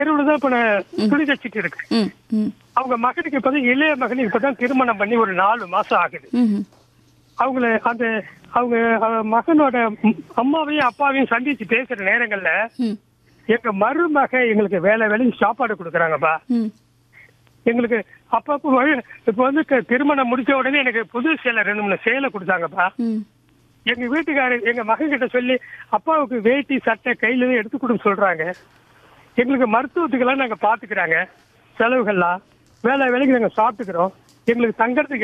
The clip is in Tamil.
தெருவில் தான் இப்ப நான் துணி தச்சிட்டு இருக்கு ம் ம் அவங்க மகனுக்கு இப்பதான் இளைய மகனுக்கு இப்பதான் திருமணம் பண்ணி ஒரு நாலு மாசம் ஆகுது ம் அவங்கள அந்த அவங்க அவ மகனோட ம், அம்மாவையும் அப்பாவையும் சந்திச்சு பேசுற நேரங்கள்ல ம் எங்க மருமக எங்களுக்கு வேலை வேலையும் சாப்பாடு கொடுக்குறாங்கப்பா ம் எங்களுக்கு அப்பப்போ வழி- இப்ப வந்து க- திருமணம் முடிச்ச உடனே எனக்கு புது சேலை ரெண்டு மூணு சேலை கொடுத்தாங்கப்பா ம் எங்க வீட்டுக்காரர் எங்க மகன் கிட்ட சொல்லி அப்பாவுக்கு வேட்டி சட்டை கையில இருந்து எடுத்து கொடுன்னு சொல்றாங்க எங்களுக்கு மருத்துவத்துக்கெல்லாம் நாங்க பாத்துக்கிறாங்க செலவுகள்லாம் வேலை வேலைக்கு நாங்க சாப்பிட்டுக்கிறோம் எங்களுக்கு தங்கறதுக்கு